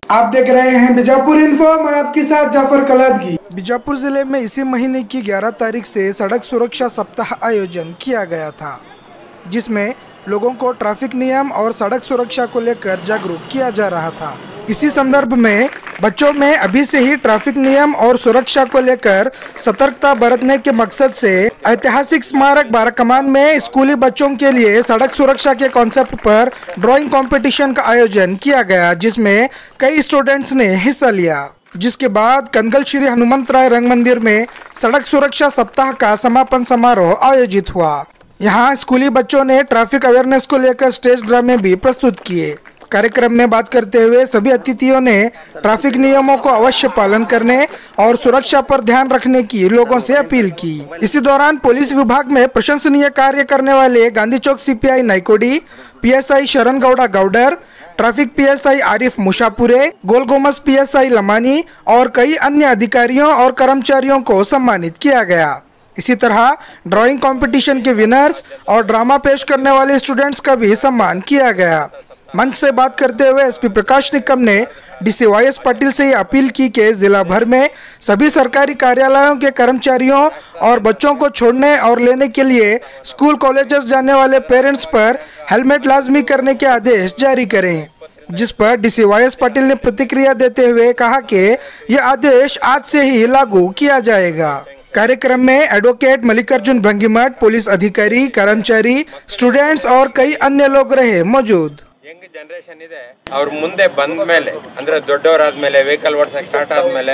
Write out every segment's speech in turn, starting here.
आप देख रहे हैं बीजापुर इन्फो मैं आपके साथ जाफर कलादगी बीजापुर जिले में इसी महीने की 11 तारीख से सड़क सुरक्षा सप्ताह आयोजन किया गया था जिसमें लोगों को ट्रैफिक नियम और सड़क सुरक्षा को लेकर जागरूक किया जा रहा था इसी संदर्भ में बच्चों में अभी से ही ट्रैफिक नियम और सुरक्षा को लेकर सतर्कता बरतने के मकसद से ऐतिहासिक स्मारक बाराकमान में स्कूली बच्चों के लिए सड़क सुरक्षा के कॉन्सेप्ट पर ड्राइंग कंपटीशन का आयोजन किया गया जिसमें कई स्टूडेंट्स ने हिस्सा लिया जिसके बाद कनगल श्री हनुमंत राय रंग मंदिर में सड़क सुरक्षा सप्ताह का समापन समारोह आयोजित हुआ यहाँ स्कूली बच्चों ने ट्रैफिक अवेयरनेस को लेकर स्टेज ड्रामे भी प्रस्तुत किए कार्यक्रम में बात करते हुए सभी अतिथियों ने ट्रैफिक नियमों को अवश्य पालन करने और सुरक्षा पर ध्यान रखने की लोगों से अपील की इसी दौरान पुलिस विभाग में प्रशंसनीय कार्य करने वाले Gandhi Chowk CPI Naikodi PSI Sharan Gowda Goudar traffic PSI Arif Mushapure Gol Gumbaz PSI Lamani और कई अन्य अधिकारियों और कर्मचारियों को सम्मानित किया गया इसी तरह ड्राइंग कंपटीशन के विनर्स और ड्रामा पेश करने वाले स्टूडेंट्स का भी सम्मान किया गया मंच से बात करते हुए एसपी प्रकाश निकम ने डीसी वाई एस पाटिल से ये अपील की कि जिला भर में सभी सरकारी कार्यालयों के कर्मचारियों और बच्चों को छोड़ने और लेने के लिए स्कूल कॉलेजेस जाने वाले पेरेंट्स पर हेलमेट लाजमी करने के आदेश जारी करें जिस पर डीसी वाई एस पाटिल ने प्रतिक्रिया देते हुए कहा कि यह आदेश आज से ही लागू किया जाएगा कार्यक्रम में एडवोकेट मल्लिकार्जुन भंगीमठ पुलिस अधिकारी कर्मचारी स्टूडेंट्स और कई अन्य लोग रहे मौजूद ಯಂಗ್ ಜನರೇಷನ್ ಇದೆ ಅವ್ರ ಮುಂದೆ ಬಂದ ಮೇಲೆ ಅಂದ್ರೆ ದೊಡ್ಡವರಾದ್ಮೇಲೆ ವೆಹಿಕಲ್ ಓಡ್ಸಕ್ ಸ್ಟಾರ್ಟ್ ಆದ್ಮೇಲೆ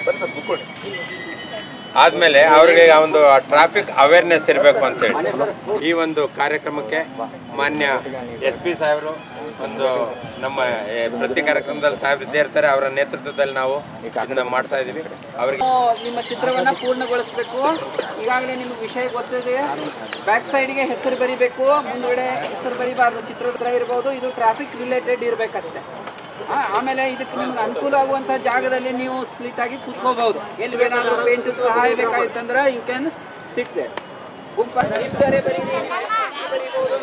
ಆದ್ಮೇಲೆ ಅವ್ರಿಗೆ ಒಂದು ಟ್ರಾಫಿಕ್ ಅವೇರ್ನೆಸ್ ಇರಬೇಕು ಅಂತ ಹೇಳಿ ಈ ಒಂದು ಕಾರ್ಯಕ್ರಮಕ್ಕೆ ಮಾನ್ಯ ಎಸ್ ಪಿ ಸಾಹೇಬರು ಒಂದು ನಮ್ಮ ಏ, ಪ್ರತಿ ಕಾರ್ಯಕ್ರಮದಲ್ಲಿ ಸಾಹೇಬ್ ಇದ್ದೇ ಇರ್ತಾರೆ ಅವರ ನೇತೃತ್ವದಲ್ಲಿ ನಾವು ಇದನ್ನ ಮಾಡ್ತಾ ಇದೀವಿ ಅವರಿಗೆ ನಿಮ್ಮ ಚಿತ್ರವನ್ನ ಪೂರ್ಣಗೊಳಿಸಬೇಕು ಈಗಾಗಲೇ ನಿಮ್ಗೆ ವಿಷಯ ಗೊತ್ತಿದೆ ಬ್ಯಾಕ್ ಸೈಡ್ಗೆ ಹೆಸರು ಬರಿಬೇಕು ಮುಂದ್ಗಡೆ ಹೆಸರು ಬರಿಬಾರ್ದು ಚಿತ್ರದ ಇರ್ಬೋದು ಇದು ಟ್ರಾಫಿಕ್ ರಿಲೇಟೆಡ್ ಇರಬೇಕಷ್ಟೇ ಆಮೇಲೆ ಇದಕ್ಕೆ ನಿಮ್ಗೆ ಅನುಕೂಲ ಆಗುವಂಥ ಜಾಗದಲ್ಲಿ ನೀವು ಸ್ಪ್ಲಿಟ್ ಆಗಿ ಕೂತ್ಕೋಬಹುದು ಎಲ್ಲಿ ಏನಾದರೂ ಪೇಂಟ್ ಸಹಾಯ ಬೇಕಾಗಿತ್ತಂದ್ರೆ ಯು ಕ್ಯಾನ್ ಸಿಟ್ ದೇ ಗುಂಪ ಇಬ್ಬರೇ ಬರೀರಿ ಬರೀಬಹುದು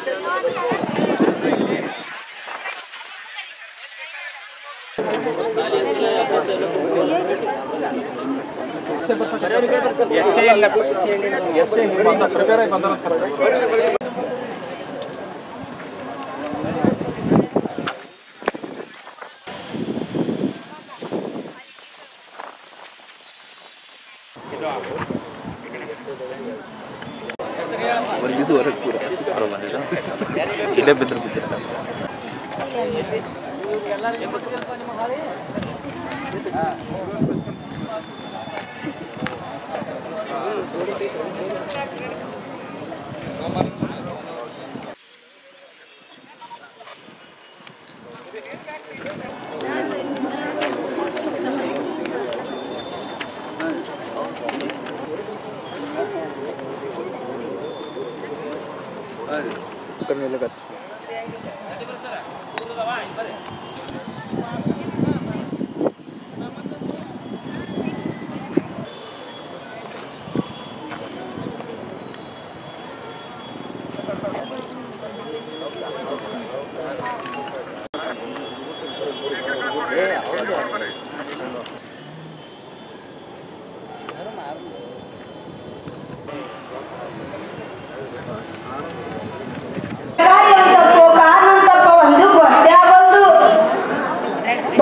ಇದುವರೆಗೆ ಕೂಡ ಹೊರ ಬಂದಿಲ್ಲ ಇಲ್ಲೇ ಬಿದ್ದರು ಬಿದ್ದಿಲ್ಲ ಸರ್ಕಾರಿ ಒಂದು ತಪ್ಪು ಕಾನೂನು ತಪ್ಪು ಒಂದು ಗೊತ್ತೇ ಆಗೋದು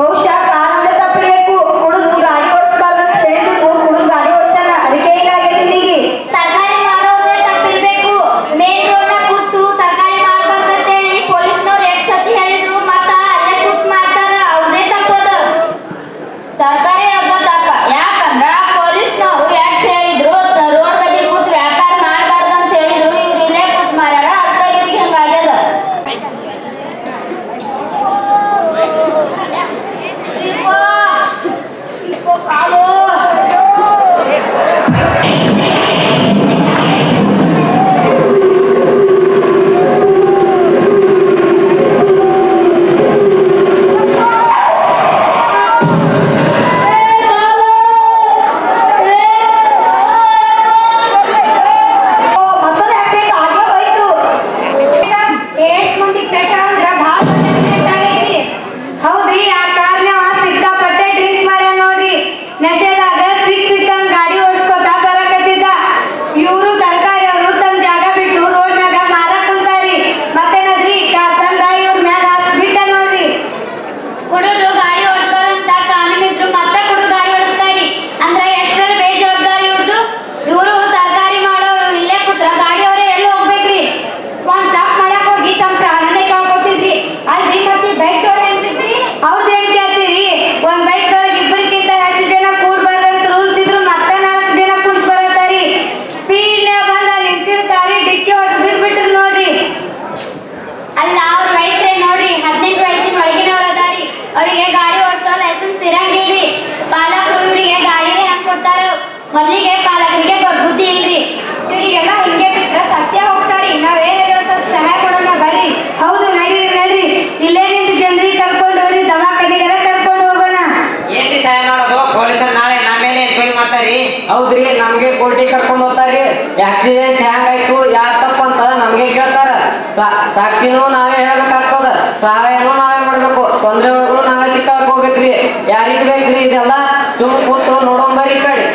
ಹೌದ್ರಿ ನಮ್ಗೆ ಕೋರ್ಟಿಗೆ ಕರ್ಕೊಂಡ್ ಹೋಗ್ತಾರ್ರಿ ಆಕ್ಸಿಡೆಂಟ್ ಹೆಂಗಾಯ್ತು ಯಾರ್ ತಪ್ಪ ಅಂತ ನಮ್ಗೆ ಕೇಳ್ತಾರ ಸಾ- ಸಾಕ್ಷಿನೂ ನಾವೇ ಹೇಳ್ಬೇಕಾಗ್ತದ ಸಹಾಯನೂ ನಾವೇ ಮಾಡ್ಬೇಕು ತೊಂದ್ರೆ ಒಳಗೂ ನಾವೇ ಸಿಕ್ಕಾಕ್ ಹೋಗ್ಬೇಕ್ರಿ ಯಾರಿಗ್ ಬೇಕ್ರಿ ಇದೆಲ್ಲ ಸುಮ್ ಕೂತು ನೋಡೋಂಬರಿ ಈ ಕಡೆ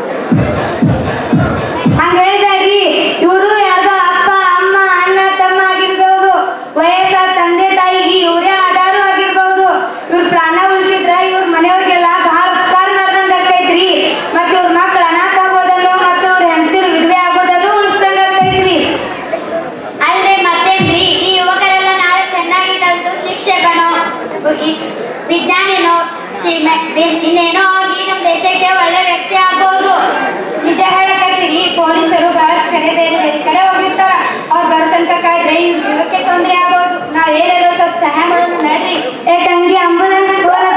ಹಂಗ ಹೇಳಿದಾರಿ ಇವರು ಯಾರ್ದೋ ಅಪ್ಪ ಅಮ್ಮ ಅಣ್ಣ ತಮ್ಮ ಆಗಿರ್ಬೋದು ವಯಸ್ಸಾದ ತಂದೆ ತಾಯಿಗೆ ಇವರೇ ಆಧಾರ ಆಗಿರ್ಬೋದು ಇವ್ರ ಪ್ರಾಣ ಉಳಿಸಿದ್ರ ಇವ್ರ ಮನೆಯವ್ರಿಗೆಲ್ಲ ಬಹಳ ಉಪಕಾರ ಮಾಡ್ದಂಗ ಆಗ್ತೈತ್ರಿ ಮತ್ತ ಇವ್ರ ಮಕ್ಳು ಅನಾಥ ಆಗೋದನ್ನು ಮತ್ತು ಇವ್ರ ಹೆಂಡತಿರು ವಿಧವೆ ಆಗೋದನ್ನು ಉಳಿಸ್ದಂಗ ಆಗ್ತೈತ್ರಿ ಅಲ್ಲದೆ ಮತ್ತೇನ್ರಿ ಈ ಯುವಕರೆಲ್ಲ ನಾಳೆ ಚೆನ್ನಾಗಿ ಕಲಿತು ಶಿಕ್ಷಕನೋ ಈ- ವಿಜ್ಞಾನಿನೋ ಶಿ- ಮ- ಇನ್ನೇನೋ ಆಗಿ ನಮ್ಮ ದೇಶಕ್ಕೆ ಒಳ್ಳೆ ವ್ಯಕ್ತಿ ಆಗ್ಬೋದು ನಿಜ ಹೇಳಕತ್ತೀರಿ ಪೊಲೀಸರು ಬಹಳಷ್ಟು ಕಡೆ ಬೇರೆ ಬೇರೆ ಕಡೆ ಹೋಗಿರ್ತಾರ ಅವ್ರು ಬರೋ ತನಕ ಕಾಯ್ದ್ರೆ ಇವ್ರ ಜೀವಕ್ಕೆ ತೊಂದರೆ ಆಗೋದು ನಾವ್ ಏನೇನೋ ಸ್ವಲ್ಪ ಸಹಾಯ ಮಾಡೋಣ ನಡ್ರಿ ಏ ತಂಗಿ ಆಂಬುಲೆನ್ಸ್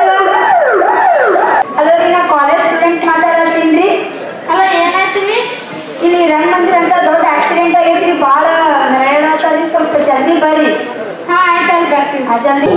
ಅಲೋ ರೀ ನಾ ಕಾಲೇಜ್ ಸ್ಟೂಡೆಂಟ್ ಮಾತಾಡತ್ತೀನಿ ಅಲ್ಲ ಏನಾಯ್ತೀವಿ ಇಲ್ಲಿ ರಂಗ ಮಂದಿರ ಅಂತ ದೊಡ್ಡ ಆಕ್ಸಿಡೆಂಟ್ ಆಗೈತ್ರಿ ಭಾಳ ನರಳತ್ತರಿ ಸ್ವಲ್ಪ ಜಲ್ದಿ ಬರ್ರಿ ಹಾ ಆಯ್ತಲ್ಲಿ ಬರ್ತೀವಿ ಆ ಜಲ್ದಿ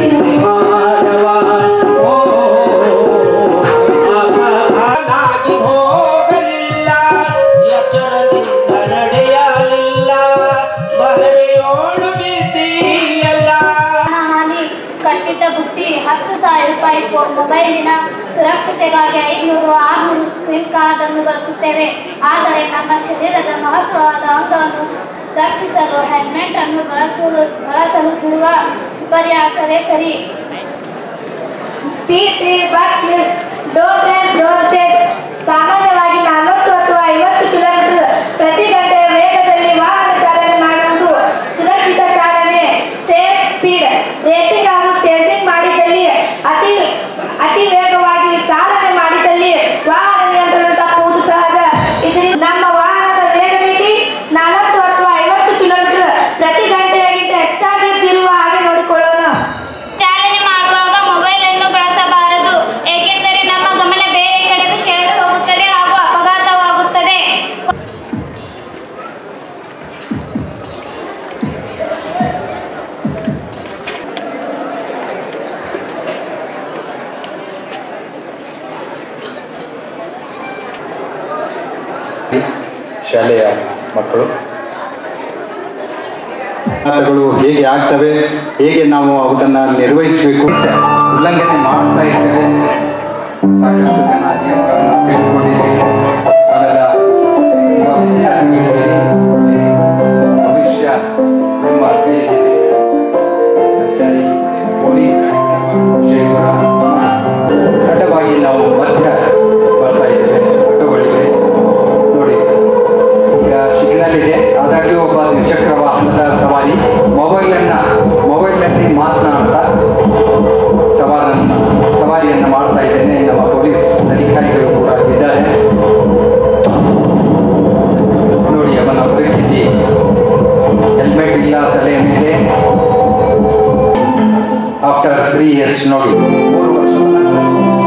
ನಾಗಿ ಹೋಗಲಿಲ್ಲ ಎಚ್ಚರದಿಂದ ನಡೆಯಲಿಲ್ಲ ಮರಳಿಯೋಳು ಭೀತಿಯಲ್ಲ ಹಾನಿ ಕಟ್ಟಿದ್ದ ಬುತ್ತಿ ಹತ್ತು ಸಾವಿರ ರೂಪಾಯಿ ಫೋ- ಮೊಬೈಲಿನ ಸುರಕ್ಷತೆಗಾಗಿ ಐದುನೂರು ಆರುನೂರು ಸ್ಕ್ರೀನ್ ಕಾರ್ಡ್ ಅನ್ನು ಬಳಸುತ್ತೇವೆ ಆದರೆ ನಮ್ಮ ಶರೀರದ ಮಹತ್ವವಾದ ಅಂಗವನ್ನು ರಕ್ಷಿಸಲು ಹೆಲ್ಮೆಟ್ ಅನ್ನು ಬಳಸಲು ಬಳಸಲು ವಿಪರ್ಯಾಸವೇ ಸರಿ speed but please don't rest don't check ಸಾಮಾನ್ಯವಾಗಿ ನಲವತ್ತು ಅಥವಾ ಐವತ್ತು ಕಿಲೋಮೀಟರ್ ಪ್ರತಿ ಗಂಟೆಯ ವೇಗದಲ್ಲಿ ವಾಹನ ಚಾಲನೆ ಮಾಡುವುದು ಸುರಕ್ಷಿತ ಚಾಲನೆ ಸೇಫ್ ಸ್ಪೀಡ್ ರೇಸಿಂಗ್ ಹಾಗೂ ಚೇಸಿಂಗ್ ಮಾಡಿದಲ್ಲಿ ಅತಿ ಅತಿ ವೇಗವಾಗಿ ಚಾಲನೆ ಮಾಡಿದಲ್ಲಿ ವಾಹನ ನಿಯಂತ್ರಣ ತಪ್ಪುವುದು ಸಹಜ ಇದರಿಂದ ನಮ್ಮ ವಾಹನದ ವೇಗ ಮಿತಿ ನಲವತ್ತು ಅಥವಾ ಐವತ್ತು ಕಿಲೋಮೀಟರ್ ಪ್ರತಿ ಗಂಟೆಗಿಂತ ಹೆಚ್ಚಾಗಿದ್ದಿರುವ ಹಾಗೆ ನೋಡಿಕೊಳ್ಳೋಣ ಚಾಲನೆ ಮಾಡುವಾಗ ಮೊಬೈಲ್ ಅನ್ನು ಬಳಸಬಾರದು ಏಕೆಂದರೆ ನಮ್ಮ ಗಮನ ಬೇರೆ ಕಡೆಗೆ ಸೆಳೆದು ಹೋಗುತ್ತದೆ ಹಾಗೂ ಅಪಘಾತವಾಗುತ್ತದೆ ಶಾಲೆಯ ಮಕ್ಕಳು ಅಪಘಾತಗಳು ಹೇಗೆ ಆಗ್ತವೆ ಹೇಗೆ ನಾವು ಅವುಗಳನ್ನು ನಿರ್ವಹಿಸಬೇಕು ಅಂತ ಉಲ್ಲಂಘನೆ ಮಾಡ್ತಾ ಇದ್ದೇವೆ ಸಾಕಷ್ಟು ಜನ ನಿಯಮಗಳನ್ನು ತಿಳ್ಕೊಂಡಿದ್ದೀವಿ ನಾವೆಲ್ಲ ಯುವ ವಿದ್ಯಾರ್ಥಿಗಳಿದ್ದೀರಿ ಭವಿಷ್ಯ ನಿಮ್ಮ ಕೈಯಲ್ಲಿದೆ ಸಂಚಾರಿ ಪೊಲೀಸ್ ವಿಜಯಪುರ ಅಡ್ಡವಾಗಿ ನಾವು ಮಧ್ಯ ಬರ್ತಾ ಇದ್ದೇವೆ ಆಟೋಗಳಿವೆ ನೋಡಿ ಈಗ ಸಿಗ್ನಲ್ ಇದೆ ಆದಾಗ್ಯೂ ಒಬ್ಬ ದ್ವಿಚಕ್ರ ವಾಹನದ ಸವಾರಿ ಮೊಬೈಲನ್ನು ಮೊಬೈಲ್ನಲ್ಲಿ ಮಾತನಾಡ್ತಾ ಸವಾರನ್ನ ಸವಾರಿಯನ್ನು ಮಾಡ್ತಾ ಇದ್ದೇನೆ ನಮ್ಮ ಪೊಲೀಸ್ ಅಧಿಕಾರಿಗಳು ಕೂಡ ಇದ್ದಾರೆ ನೋಡಿ ಅವನ ಪರಿಸ್ಥಿತಿ ಹೆಲ್ಮೆಟ್ ಇಲ್ಲ ತಲೆಯ ಮೇಲೆ ಆಫ್ಟರ್ ತ್ರೀ ಇಯರ್ಸ್ ನೋಡಿ ಮೂರು ವರ್ಷದ ನಂತರ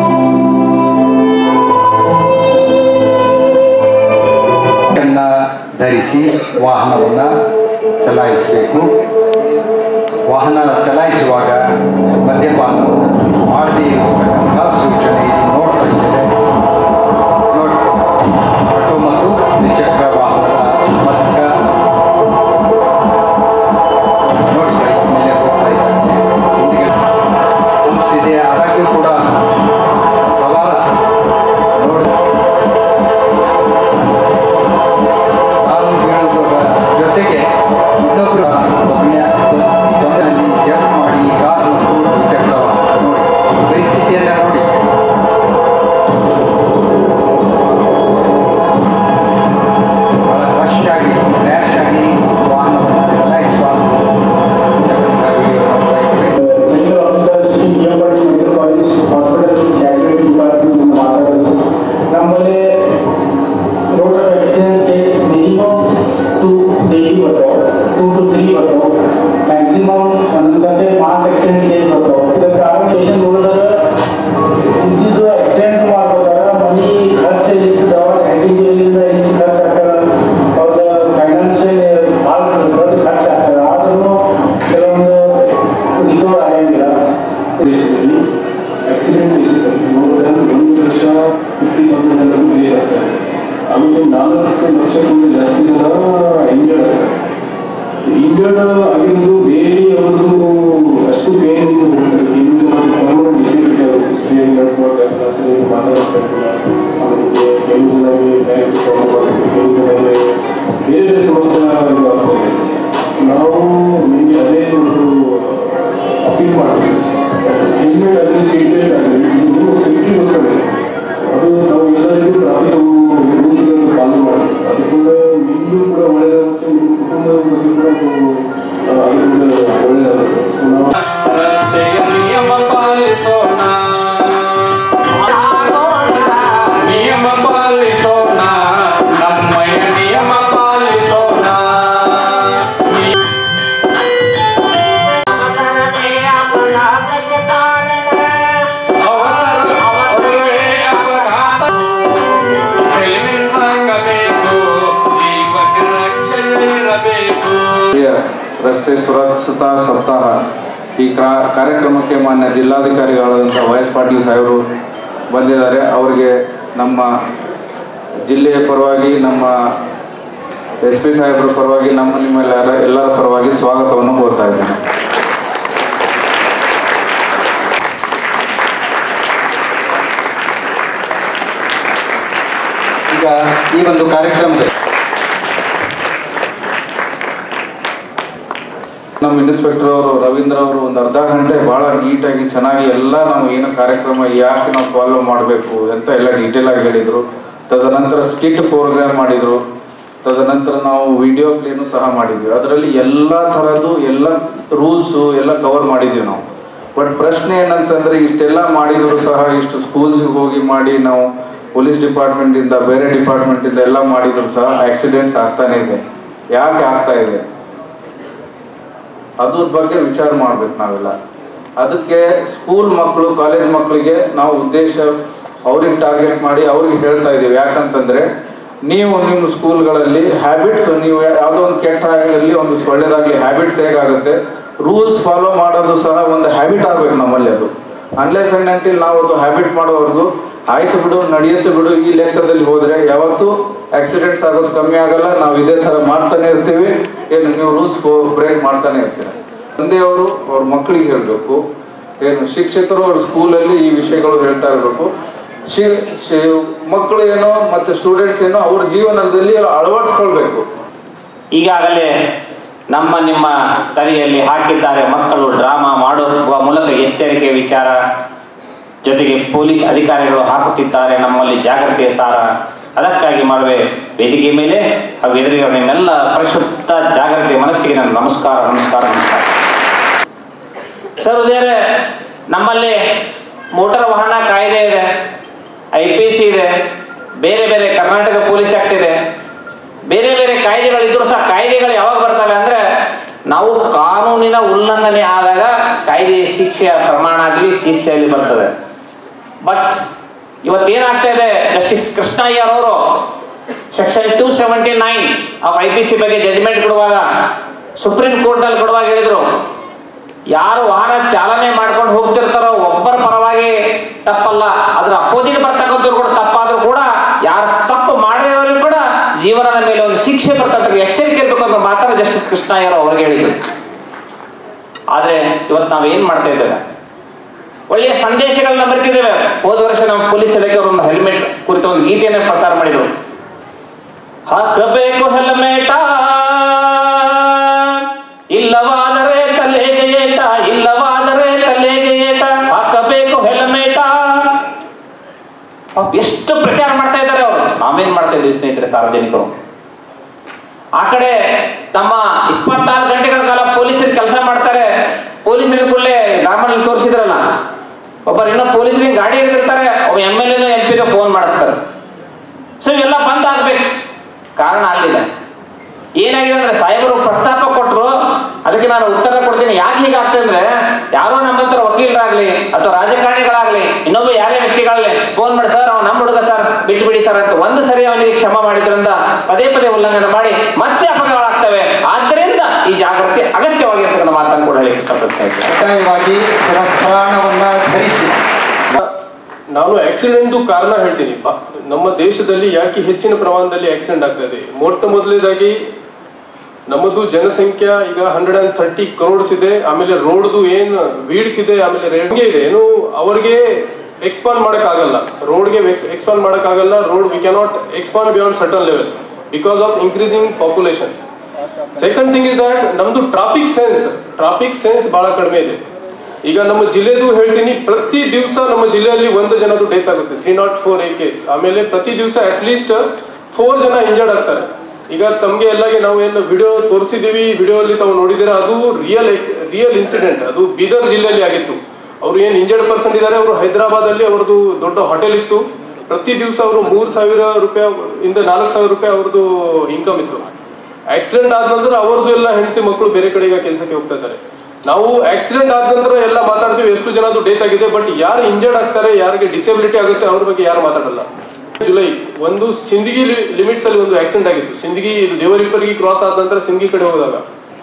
ಅನ್ನ ಧರಿಸಿ ವಾಹನವನ್ನು ಚಲಾಯಿಸಬೇಕು ವಾಹನ ಚಲಾಯಿಸುವಾಗ ಮದ್ಯಪಾನವನ್ನು ಮಾಡದೇ ಇರತಕ್ಕಂತಹ ಸೂಚನೆ ಇಲ್ಲಿ ನೋಡ್ತಾ ಇದ್ದೇವೆ ನೋಡಿ ಆಟೋ ಮತ್ತು ದ್ವಿಚಕ್ರ ವಾಹನದ ಮಧ್ಯ ನೋಡಿ ಬೈಕ್ ಮೇಲೆ ಹೋಗ್ತಾ ಇದ್ದಾರೆ ಹಿಂದಿಗೆ ಪಂಪ್ಸ್ ಇದೆ ಆದಾಗ್ಯೂ ಕೂಡ ಸವಾಲ ನೋಡಿ ಕಾಲು ಬೀಳುವುದರ ಜೊತೆಗೆ ಇನ್ನೊಬ್ಬರ ತೊಂದರೆಯಲ್ಲಿ ಜಂಪ್ ಮಾಡಿ ಕಾರು ಮತ್ತು ದ್ವಿಚಕ್ರ ವಾಹನ ನೋಡಿ ಪರಿಸ್ಥಿತಿಯನ್ನು ನೋಡಿ ಇವತ್ತು ನಾಲ್ಕು ಲಕ್ಷಕ್ಕಿಂತ ಜಾಸ್ತಿ ಜನ ಇಂಜರ್ಡ್ ಆಗ್ತಾರೆ ಇಂಜರ್ಡ್ ಆಗಿರೋದು ಬೇರೆ ಅವ್ರದ್ದು ಅಷ್ಟು ಪೇನ್ ಇದು ಪರ್ಮನೆಂಟ್ ಡಿಸೇಬಿಲಿಟಿ ಆಗುತ್ತೆ ಸ್ಟೇಜ್ ನಡ್ಕೊಳ್ಳೋಕೆ ಕ್ಲಾಸಲ್ಲಿ ಮಾತಾಡೋಕ್ಕಾಗಿಲ್ಲ ಅವರಿಗೆ ಕೆಲವು ಜನರಿಗೆ ಬ್ಯಾಂಕ್ ಪ್ರಾಬ್ಲಮ್ ಆಗುತ್ತೆ ಕೆಲವು ಜನರಿಗೆ ಬೇರೆ ಬೇರೆ ಸಮಸ್ಯೆ ಇದು ಆಗ್ತದೆ ನಾವು ನಿಮಗೆ ಅದೇ ಒಂದು ಅಪೀಲ್ ಮಾಡ್ತೀವಿ ಹೆಲ್ಮೆಟ್ ಆಗಲಿ ಸೀಟ್ ಬೆಲ್ಟ್ ಆಗಲಿ ಇದು ನಿಮ್ಮ ಸೇಫ್ಟಿಗೋಸ್ಕರ ಅದು ನಾವು ಎಲ್ಲರಿಗೂ ಟ್ರಾಫಿಕ್ ರೂಲ್ಸ್ಗಳನ್ನು ಫಾಲೋ ಮಾಡಿ ಅದು ಕೂಡ ನಿಮಗೂ ಕೂಡ ಒಳ್ಳೆಯದಾಗುತ್ತೆ ನಿಮ್ಮ ಕುಟುಂಬದ ಬಗ್ಗೆ ಕೂಡ ಅದು ಆ, ಅದು ಕೂಡ ಒಳ್ಳೆಯದಾಗುತ್ತೆ ಸೊ ನಾವು ರಸ್ತೆಯ ನಿಯಮ ಪಾಲಿಸೋಣ ನಿಯಮ ಪಾಲಿಸೋಣ ನಮ್ಮಯ ನಿಯಮ ಪಾಲಿಸೋಣ ಅವಸರ ಅವರಿಗೆ ಅಪಘಾತ ಹೆಲ್ಮೆಟ್ ಹಾಕಬೇಕು ಜೀವಕ್ಕೆ ರಕ್ಷಣೆ ಇರಬೇಕು ರಸ್ತೆ ಸುರಕ್ಷತಾ ಸಪ್ತಾಹ ಈ ಕಾ- ಕಾರ್ಯಕ್ರಮಕ್ಕೆ ಮಾನ್ಯ ಜಿಲ್ಲಾಧಿಕಾರಿಗಳಾದಂಥ ವೈ ಎಸ್ ಪಾಟೀಲ್ ಸಾಹೇಬರು ಬಂದಿದ್ದಾರೆ ಅವರಿಗೆ ನಮ್ಮ ಜಿಲ್ಲೆಯ ಪರವಾಗಿ ನಮ್ಮ ಎಸ್ ಪಿ ಸಾಹೇಬರ ಪರವಾಗಿ ನಮ್ಮ ನಿಮ್ಮೆಲ್ಲರ ಎಲ್ಲರ ಪರವಾಗಿ ಸ್ವಾಗತವನ್ನು ಕೋರ್ತಾ ಇದ್ದೇನೆ ಈಗ ಈ ಒಂದು ಕಾರ್ಯಕ್ರಮದಲ್ಲಿ ನಮ್ಮ ಇನ್ಸ್ಪೆಕ್ಟರ್ ಅವರು ರವೀಂದ್ರ ಅವರು ಒಂದು ಅರ್ಧ ಗಂಟೆ ಭಾಳ ನೀಟಾಗಿ ಚೆನ್ನಾಗಿ ಎಲ್ಲ ನಾವು ಏನು ಕಾರ್ಯಕ್ರಮ ಯಾಕೆ ನಾವು ಫಾಲೋ ಮಾಡಬೇಕು ಅಂತ ಎಲ್ಲ ಡೀಟೇಲ್ ಆಗಿ ಹೇಳಿದರು ತದನಂತರ ಸ್ಕಿಟ್ ಪ್ರೋಗ್ರಾಮ್ ಮಾಡಿದರು ತದನಂತರ ನಾವು ವಿಡಿಯೋ ಪ್ಲೇನು ಸಹ ಮಾಡಿದ್ವಿ ಅದರಲ್ಲಿ ಎಲ್ಲ ಥರದ್ದು ಎಲ್ಲ ರೂಲ್ಸು ಎಲ್ಲ ಕವರ್ ಮಾಡಿದ್ವಿ ನಾವು ಬಟ್ ಪ್ರಶ್ನೆ ಏನಂತಂದ್ರೆ ಇಷ್ಟೆಲ್ಲ ಮಾಡಿದ್ರು ಸಹ ಇಷ್ಟು ಸ್ಕೂಲ್ಸ್ಗೆ ಹೋಗಿ ಮಾಡಿ ನಾವು ಪೊಲೀಸ್ ಡಿಪಾರ್ಟ್ಮೆಂಟಿಂದ ಬೇರೆ ಡಿಪಾರ್ಟ್ಮೆಂಟಿಂದ ಎಲ್ಲ ಮಾಡಿದ್ರು ಸಹ ಆಕ್ಸಿಡೆಂಟ್ಸ್ ಆಗ್ತಾನೆ ಇದೆ ಯಾಕೆ ಆಗ್ತಾ ಇದೆ ಅದ್ರ ಬಗ್ಗೆ ವಿಚಾರ ಮಾಡ್ಬೇಕು ನಾವೆಲ್ಲ ಅದಕ್ಕೆ ಸ್ಕೂಲ್ ಮಕ್ಕಳು ಕಾಲೇಜ್ ಮಕ್ಕಳಿಗೆ ನಾವು ಉದ್ದೇಶ ಅವ್ರಿಗೆ ಟಾರ್ಗೆಟ್ ಮಾಡಿ ಅವ್ರಿಗೆ ಹೇಳ್ತಾ ಇದ್ದೀವಿ ಯಾಕಂತಂದ್ರೆ ನೀವು ನಿಮ್ಮ ಸ್ಕೂಲ್ಗಳಲ್ಲಿ ಹ್ಯಾಬಿಟ್ಸ್ ನೀವು ಯಾವುದೋ ಒಂದು ಕೆಟ್ಟ ಇರಲಿ ಒಂದು ಒಳ್ಳೇದಾಗಲಿ ಹ್ಯಾಬಿಟ್ಸ್ ಹೇಗಾಗುತ್ತೆ ರೂಲ್ಸ್ ಫಾಲೋ ಮಾಡೋದು ಸಹ ಒಂದು ಹ್ಯಾಬಿಟ್ ಆಗ್ಬೇಕು ನಮ್ಮಲ್ಲಿ ಅದು ಅನ್ಲೆಸ್ ಅಂಡ್ ಅಂಟಿಲ್ ನಾವು ಅದು ಹ್ಯಾಬಿಟ್ ಮಾಡೋವರೆಗೂ ಆಯ್ತು ಬಿಡು ನಡೆಯುತ್ತೆ ಬಿಡು ಈ ಲೆಕ್ಕದಲ್ಲಿ ಹೋದ್ರೆ ಯಾವತ್ತೂ ಆಕ್ಸಿಡೆಂಟ್ಸ್ ಆಗೋದು ಕಮ್ಮಿ ಆಗಲ್ಲ ನಾವು ಇದೇ ತರ ಮಾಡ್ತಾನೆ ಇರ್ತೀವಿ ಏನು ನೀವು ರೂಲ್ಸ್ ಬ್ರೇಕ್ ಮಾಡ್ತಾನೆ ಇರ್ತೀರ ತಂದೆಯವರು ಅವ್ರ ಮಕ್ಕಳಿಗೆ ಹೇಳಬೇಕು ಏನು ಶಿಕ್ಷಕರು ಅವ್ರ ಸ್ಕೂಲಲ್ಲಿ ಈ ವಿಷಯಗಳು ಹೇಳ್ತಾ ಇರಬೇಕು ಶಿ ಶಿ- ಮಕ್ಕಳು ಏನೋ ಮತ್ತೆ ಸ್ಟೂಡೆಂಟ್ಸ್ ಏನೋ ಅವ್ರ ಜೀವನದಲ್ಲಿ ಅಳವಡಿಸ್ಕೊಳ್ಬೇಕು ಈಗಾಗಲೇ ನಮ್ಮ ನಿಮ್ಮ ತಲೆಯಲ್ಲಿ ಹಾಕಿದ್ದಾರೆ ಮಕ್ಕಳು ಡ್ರಾಮಾ ಮಾಡುವ ಮೂಲಕ ಎಚ್ಚರಿಕೆ ವಿಚಾರ ಜೊತೆಗೆ ಪೊಲೀಸ್ ಅಧಿಕಾರಿಗಳು ಹಾಕುತ್ತಿದ್ದಾರೆ ನಮ್ಮಲ್ಲಿ ಜಾಗ್ರತೆಯ ಸಾರ ಅದಕ್ಕಾಗಿ ಮಾಡುವೆ ವೇದಿಕೆ ಮೇಲೆ ಹಾಗೂ ಎದುರಿಗೆ ನಿಮ್ಮೆಲ್ಲ ಪರಿಶುದ್ಧ ಜಾಗೃತಿ ಮನಸ್ಸಿಗೆ ನನ್ನ ನಮಸ್ಕಾರ ನಮಸ್ಕಾರ ನಮಸ್ಕಾರ ಸರ್ ಉದಯರೇ ನಮ್ಮಲ್ಲಿ ಮೋಟಾರ್ ವಾಹನ ಕಾಯ್ದೆ ಇದೆ ಐ ಪಿ ಸಿ ಇದೆ ಬೇರೆ ಬೇರೆ ಕರ್ನಾಟಕ ಪೊಲೀಸ್ ಆಕ್ಟ್ ಇದೆ ಬೇರೆ ಬೇರೆ ಕಾಯ್ದೆಗಳಿದ್ರು ಸಹ ಕಾಯ್ದೆಗಳು ಯಾವಾಗ ಬರ್ತವೆ ಅಂದ್ರೆ ನಾವು ಕಾನೂನಿನ ಉಲ್ಲಂಘನೆ ಆದಾಗ ಕಾಯ್ದೆ ಶಿಕ್ಷೆಯ ಪ್ರಮಾಣ ಆಗಲಿ ಶಿಕ್ಷೆಯಲ್ಲಿ ಬರ್ತದೆ ಬಟ್ ಇವತ್ತೇನಾಗ್ತಾ ಇದೆ ಜಸ್ಟಿಸ್ ಕೃಷ್ಣಯ್ಯರವರು section two seventy nine of I P C ಬಗ್ಗೆ ಜಜ್ಮೆಂಟ್ ಕೊಡುವಾಗ ಸುಪ್ರೀಂ ಕೋರ್ಟ್ ನಲ್ಲಿ ಕೊಡುವಾಗ ಹೇಳಿದ್ರು ಯಾರು ವಾಹನ ಚಾಲನೆ ಮಾಡ್ಕೊಂಡು ಹೋಗ್ತಿರ್ತಾರೋ ಒಬ್ಬರ ಪರವಾಗಿ ತಪ್ಪಲ್ಲ ಅದ್ರ ಅಪೋಸಿಟ್ ಬರ್ತಕ್ಕಂಥವ್ರು ಕೂಡ ತಪ್ಪಾದ್ರೂ ಕೂಡ ಯಾರು ತಪ್ಪು ಮಾಡಿದವರಿಗೂ ಕೂಡ ಜೀವನದ ಮೇಲೆ ಒಂದು ಶಿಕ್ಷೆ ಬರ್ತಕ್ಕಂಥ ಎಚ್ಚರಿಕೆ ಇರಬೇಕು ಅಂತ ಮಾತ್ರ ಜಸ್ಟಿಸ್ ಕೃಷ್ಣಯ್ಯರು ಅವ್ರಿಗೆ ಹೇಳಿದ್ರು ಆದ್ರೆ ಇವತ್ತು ನಾವು ಏನ್ ಮಾಡ್ತಾ ಇದ್ದೇವೆ ಒಳ್ಳೆಯ ಸಂದೇಶಗಳನ್ನ ಬರ್ತಿದ್ದೇವೆ ಹೋದ ವರ್ಷ ನಮ್ಮ ಪೊಲೀಸ್ ಇಲಾಖೆಯವರು ಒಂದು ಹೆಲ್ಮೆಟ್ ಕುರಿತ ಒಂದು ಗೀತೆಯನ್ನ ಪ್ರಸಾರ ಮಾಡಿದ್ರು ಹಾಕಬೇಕು ಹೆಲ್ಮೆಟ ಇಲ್ಲವಾದರೆ ತಲೆಗೆ ಏಟ ಇಲ್ಲವಾದರೆ ತಲೆಗೆ ಏಟ ಹಾಕಬೇಕು ಹೆಲ್ಮೆಟ ಪಾಪ ಎಷ್ಟು ಪ್ರಚಾರ ಮಾಡ್ತಾ ಇದ್ದಾರೆ ಅವರು ನಾವೇನ್ ಮಾಡ್ತಾ ಇದ್ವಿ ಸ್ನೇಹಿತರೆ ಸಾರ್ವಜನಿಕರು ಆ ಕಡೆ ತಮ್ಮ ಇಪ್ಪತ್ನಾಲ್ಕು ಗಂಟೆಗಳ ಕಾಲ ಪೊಲೀಸರು ಕೆಲಸ ಮಾಡ್ತಾರೆ ಪೊಲೀಸರು ಕೂಡಲೇ ರಾಮನಲ್ಲಿ ತೋರಿಸಿದ್ರಲ್ಲ ಒಬ್ಬರು ಇನ್ನೂ ಪೊಲೀಸರಿಗೆ ಗಾಡಿ ಹಿಡಿದಿರ್ತಾರೆ ಒಬ್ಬ ಎಮ್ ಎಲ್ ಎ ಎಂ ಪಿಗೆ ಫೋನ್ ಮಾಡಿಸ್ತಾರೆ ಸೊ ಇವೆಲ್ಲ ಬಂದ್ ಆಗ್ಬೇಕು ಕಾರಣ ಅಲ್ಲಿದೆ ಏನಾಗಿದೆ ಅಂದ್ರೆ ಸಾಹೇಬರು ಪ್ರಸ್ತಾಪ ಕೊಟ್ಟರು ಅದಕ್ಕೆ ನಾನು ಉತ್ತರ ಕೊಡ್ತೀನಿ ಯಾಕೆ ಹೀಗಾಗ್ತದೆ ಅಂದ್ರೆ ಯಾರೋ ನಮ್ಮ ಹತ್ರ ವಕೀಲರಾಗ್ಲಿ ಅಥವಾ ರಾಜಕಾರಣಿಗಳಾಗ್ಲಿ ಇನ್ನೊಬ್ಬ ಯಾರೇ ವ್ಯಕ್ತಿಗಳಾಗ್ಲಿ ಫೋನ್ ಮಾಡಿ ಸರ್ ಅವ್ನು ನಮ್ಮ ಹುಡುಗ ಸರ್ ಬಿಟ್ಟು ಬಿಡಿ ಸರ್ ಅಂತ ಒಂದು ಸರಿ ಅವನಿಗೆ ಕ್ಷಮ ಮಾಡಿದ್ರಿಂದ ಪದೇ ಪದೇ ಉಲ್ಲಂಘನೆ ಮಾಡಿ ಮತ್ತೆ ಅಪಘಾತಗಳಾಗ್ತವೆ ಆದ್ದರಿಂದ ಈ ಜಾಗೃತಿ ಅಗತ್ಯವಾಗಿರ್ತಕ್ಕಂಥ ಮಾತನ್ನು ಕೂಡ ಹೇಳಿ ಇಷ್ಟಪಡ್ತಾ ಇದ್ದೀನಿ ಕಡ್ಡಾಯವಾಗಿ ಶಿರಸ್ತ್ರಾಣವನ್ನ ಧರಿಸಿ ನಾನು ಆಕ್ಸಿಡೆಂಟ್ ಕಾರಣ ಹೇಳ್ತೀನಿ ಬ- ನಮ್ಮ ದೇಶದಲ್ಲಿ ಯಾಕೆ ಹೆಚ್ಚಿನ ಪ್ರಮಾಣದಲ್ಲಿ ಆಕ್ಸಿಡೆಂಟ್ ಆಗ್ತದೆ ಮೊಟ್ಟ ಮೊದಲನೇದಾಗಿ ನಮ್ಮದು ಜನಸಂಖ್ಯೆ ಈಗ ಹಂಡ್ರೆಡ್ ಅಂಡ್ ಥರ್ಟಿ ಕ್ರೋಡ್ಸ್ ಇದೆ ಆಮೇಲೆ ರೋಡ್ದು ಏನ್ ವೀಡ್ಸ್ ಇದೆ ಆಮೇಲೆ ರೇಂಗೆ ಇದೆ ಏನು ಅವ್ರಿಗೆ ಎಕ್ಸ್ಪಾಂಡ್ ಆಗಲ್ಲ ರೋಡ್ಗೆ ಎಕ್ಸ್ಪಾಂಡ್ ಆಗಲ್ಲ road we cannot expand beyond certain level because of increasing population second thing is that ನಮ್ದು ಟ್ರಾಫಿಕ್ ಸೆನ್ಸ್ ಟ್ರಾಫಿಕ್ ಸೆನ್ಸ್ ಬಹಳ ಕಡಿಮೆ ಇದೆ ಈಗ ನಮ್ಮ ಜಿಲ್ಲೆದು ಹೇಳ್ತೀನಿ ಪ್ರತಿ ದಿವಸ ನಮ್ಮ ಜಿಲ್ಲೆಯಲ್ಲಿ ಒಂದು ಜನದು ಡೆತ್ ಆಗುತ್ತೆ three not four a case ಆಮೇಲೆ ಪ್ರತಿ ದಿವಸ ಅಟ್ ಲೀಸ್ಟ್ ಫೋರ್ ಜನ ಇಂಜರ್ಡ್ ಆಗ್ತಾರೆ ಈಗ ತಮಗೆ ಎಲ್ಲಗೆ ನಾವು ಏನು ವಿಡಿಯೋ ತೋರಿಸಿದೀವಿ ವಿಡಿಯೋ ಅಲ್ಲಿ ತಾವು ನೋಡಿದಿರ ಅದು ರಿಯಲ್ ರಿಯಲ್ ಇನ್ಸಿಡೆಂಟ್ ಅದು ಬೀದರ್ ಜಿಲ್ಲೆಯಲ್ಲಿ ಆಗಿತ್ತು ಅವ್ರು ಏನು ಇಂಜರ್ಡ್ ಪರ್ಸನ್ ಇದ್ದಾರೆ ಅವರು ಹೈದರಾಬಾದ್ ಅಲ್ಲಿ ಅವ್ರದ್ದು ದೊಡ್ಡ ಹೋಟೆಲ್ ಇತ್ತು ಪ್ರತಿ ದಿವಸ ಅವರು ಮೂರು ಸಾವಿರ ರೂಪಾಯಿ ಇಂದ ನಾಲ್ಕು ಸಾವಿರ ರೂಪಾಯಿ ಅವ್ರದ್ದು ಇನ್ಕಮ್ ಇತ್ತು ಆಕ್ಸಿಡೆಂಟ್ ಆದ ನಂತರ ಅವ್ರದ್ದು ಎಲ್ಲ ಹೆಂಡತಿ ಮಕ್ಕಳು ಬೇರೆ ಕಡೆ ಈಗ ಕೆಲಸಕ್ಕೆ ಹೋಗ್ತಾ ಇದ್ದಾರೆ ನಾವು ಆಕ್ಸಿಡೆಂಟ್ ಆದ ನಂತರ ಎಲ್ಲ ಮಾತಾಡ್ತೀವಿ ಎಷ್ಟು ಜನದ್ದು ಡೇಟ್ ಆಗಿದೆ ಬಟ್ ಯಾರು ಇಂಜರ್ಡ್ ಆಗ್ತಾರೆ ಯಾರಿಗೆ ಡಿಸೇಬಿಲಿಟಿ ಆಗುತ್ತೆ ಅವ್ರ ಬಗ್ಗೆ ಯಾರು ಮಾತಾಡಲ್ಲ ಜುಲೈ ಒಂದು ಸಿಂದಗಿ ಲಿಮಿಟ್ಸ್ ಅಲ್ಲಿ ಒಂದು ಆಕ್ಸಿಡೆಂಟ್ ಆಗಿತ್ತು ಸಿಂದಗಿ ಇದು ದೇವರಿಪ್ಪರಿಗೆ ಕ್ರಾಸ್ ಆದ ನಂತರ ಸಿಂದಗಿ ಕಡೆ ಹೋದಾಗ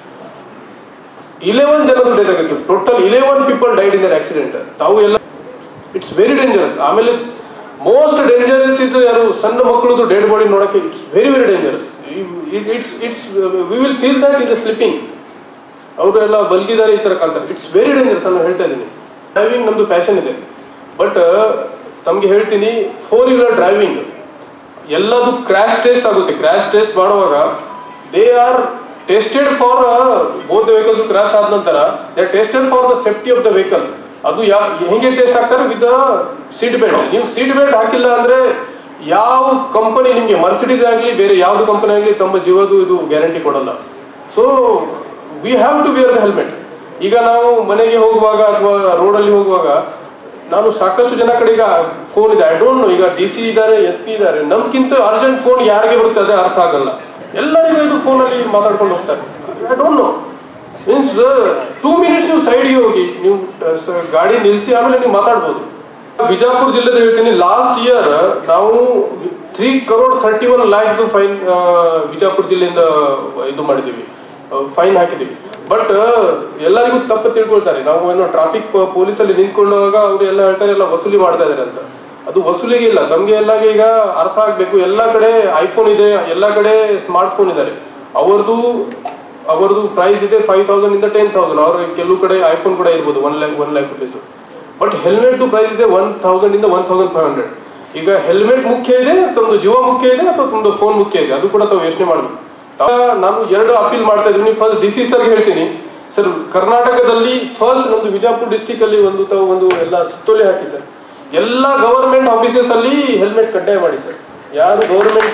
ಇಲೆವೆನ್ ಜನರು ಡೆತ್ ಆಗಿತ್ತು total eleven people died in their accident ತಾವು ಎಲ್ಲ ಇಟ್ಸ್ ವೆರಿ ಡೇಂಜರಸ್ ಆಮೇಲೆ ಮೋಸ್ಟ್ ಡೇಂಜರಸ್ ಇದು ಯಾರು ಸಣ್ಣ ಮಕ್ಕಳದು ಡೆಡ್ ಬಾಡಿ ನೋಡಕ್ಕೆ it's very very dangerous it's it's we will feel that is slipping ಅವರು ಎಲ್ಲ ಬಲ್ಗಿದ್ದಾರೆ ಈ ತರ ಕಾಣ್ತಾರೆ ಇಟ್ಸ್ ವೆರಿ ಡೇಂಜರಸ್ ನಾನು ಹೇಳ್ತಾ ಇದ್ದೀನಿ ಡ್ರೈವಿಂಗ್ ನಮ್ದು ಫ್ಯಾಷನ್ ಇದೆ ಬಟ್ ತಮಗೆ ಹೇಳ್ತೀನಿ ಫೋರ್ ವೀಲರ್ ಡ್ರೈವಿಂಗ್ ಎಲ್ಲದು ಕ್ರ್ಯಾಶ್ ಟೆಸ್ಟ್ ಆಗುತ್ತೆ ಕ್ರ್ಯಾಶ್ ಟೆಸ್ಟ್ ಮಾಡುವಾಗ they are tested for both vehicles crash ಆದ ನಂತರ they tested for the safety of the vehicle ಅದು ಯಾ ಹೆಂಗೆ ಟೆಸ್ಟ್ ಆಗ್ತಾರೆ ವಿತ್ ಸೀಟ್ ಬೆಲ್ಟ್ ನೀವು ಸೀಟ್ ಬೆಲ್ಟ್ ಹಾಕಿಲ್ಲ ಅಂದ್ರೆ ಯಾವ ಕಂಪನಿ ನಿಮಗೆ ಮರ್ಸಿಡೀಸ್ ಆಗಲಿ ಬೇರೆ ಯಾವ್ದು ಕಂಪನಿ ಆಗಲಿ ತಮ್ಮ ಜೀವದು ಇದು ಗ್ಯಾರಂಟಿ ಕೊಡಲ್ಲ so we have to wear the helmet ಈಗ ನಾವು ಮನೆಗೆ ಹೋಗುವಾಗ ಅಥವಾ ರೋಡಲ್ಲಿ ಹೋಗುವಾಗ ನಾನು ಸಾಕಷ್ಟು ಜನ ಕಡೆ ಈಗ ಫೋನ್ ಇದೆ ಐ ಡೋಂಟ್ ನೋ ಈಗ ಡಿ ಸಿ ಇದ್ದಾರೆ ಎಸ್ ಪಿ ಇದ್ದಾರೆ ನಮ್ಗಿಂತ ಅರ್ಜೆಂಟ್ ಫೋನ್ ಯಾರಿಗೆ ಬರುತ್ತೆ ಅದೇ ಅರ್ಥ ಆಗಲ್ಲ ಎಲ್ಲರಿಗೂ ಇದು ಫೋನಲ್ಲಿ ಮಾತಾಡ್ಕೊಂಡು ಹೋಗ್ತಾರೆ I don't know means two minutes ನೀವು ಸೈಡ್ಗೆ ಹೋಗಿ ನೀವು ಆ, ಸ- ಗಾಡಿ ನಿಲ್ಲಿಸಿ ಆಮೇಲೆ ನೀವು ಮಾತಾಡ್ಬೋದು ಬಿಜಾಪುರ ಜಿಲ್ಲೆದ ಹೇಳ್ತೀನಿ ಲಾಸ್ಟ್ ಇಯರ್ ನಾವು three crore thirty one lakhs fine Bijapur ಜಿಲ್ಲೆಯಿಂದ ಇದು ಮಾಡಿದ್ದೀವಿ ಫೈನ್ ಹಾಕಿದ್ದೀವಿ ಬಟ್ ಎಲ್ಲರಿಗೂ ತಪ್ಪು ತಿಳ್ಕೊಳ್ತಾರೆ ನಾವು ಏನೋ ಟ್ರಾಫಿಕ್ ಪೊಲೀಸಲ್ಲಿ ನಿಂತ್ಕೊಂಡಾಗ ಅವರು ಎಲ್ಲ ಹೇಳ್ತಾರೆ ಎಲ್ಲ ವಸೂಲಿ ಮಾಡ್ತಾ ಇದ್ದಾರೆ ಅಂತ ಅದು ವಸೂಲಿಗೆ ಇಲ್ಲ ತಮಗೆ ಎಲ್ಲ ಈಗ ಅರ್ಥ ಆಗ್ಬೇಕು ಎಲ್ಲ ಕಡೆ ಐಫೋನ್ ಇದೆ ಎಲ್ಲ ಕಡೆ ಸ್ಮಾರ್ಟ್ ಫೋನ್ ಇದ್ದಾರೆ ಅವ್ರದ್ದು ಅವರದು ಪ್ರೈಸ್ ಇದೆ ಫೈವ್ ತೌಸಂಡ್ ಇಂದ ಟೆನ್ ತೌಸಂಡ್ ಅವ್ರ ಕೆಲವು ಕಡೆ ಐಫೋನ್ ಕೂಡ ಇರ್ಬೋದು one lakh one lakh rupees but helmet price ಇದೆ ಒನ್ ತೌಸಂಡ್ ಇಂದ ಒನ್ ತೌಸಂಡ್ ಫೈವ್ ಹಂಡ್ರೆಡ್ ಈಗ ಹೆಲ್ಮೆಟ್ ಮುಖ್ಯ ಇದೆ ತಮ್ಮದು ಜೀವ ಮುಖ್ಯ ಇದೆ ಅಥವಾ ತಮ್ಮದು ಫೋನ್ ಮುಖ್ಯ ಇದೆ ಅದು ಕೂಡ ತಾವು ಯೋಚನೆ ಮಾಡಬೇಕು ನಾನು ಎರಡು ಅಪೀಲ್ ಮಾಡ್ತಾ ಇದ್ದೀನಿ ಫಸ್ಟ್ ಡಿ ಸಿ ಸರ್ಗೆ ಹೇಳ್ತೀನಿ ಸರ್ ಕರ್ನಾಟಕದಲ್ಲಿ ಫಸ್ಟ್ ನಮ್ದು ವಿಜಯಪುರ ಡಿಸ್ಟಿಕ್ ಅಲ್ಲಿ ಒಂದು ತಾವು ಒಂದು ಎಲ್ಲ ಸುತ್ತೋಲೆ ಹಾಕಿ ಸರ್ ಎಲ್ಲ ಗವರ್ಮೆಂಟ್ ಆಫೀಸಸ್ ಅಲ್ಲಿ ಹೆಲ್ಮೆಟ್ ಕಡ್ಡಾಯ ಮಾಡಿ ಸರ್ ಯಾರು ಗವರ್ಮೆಂಟ್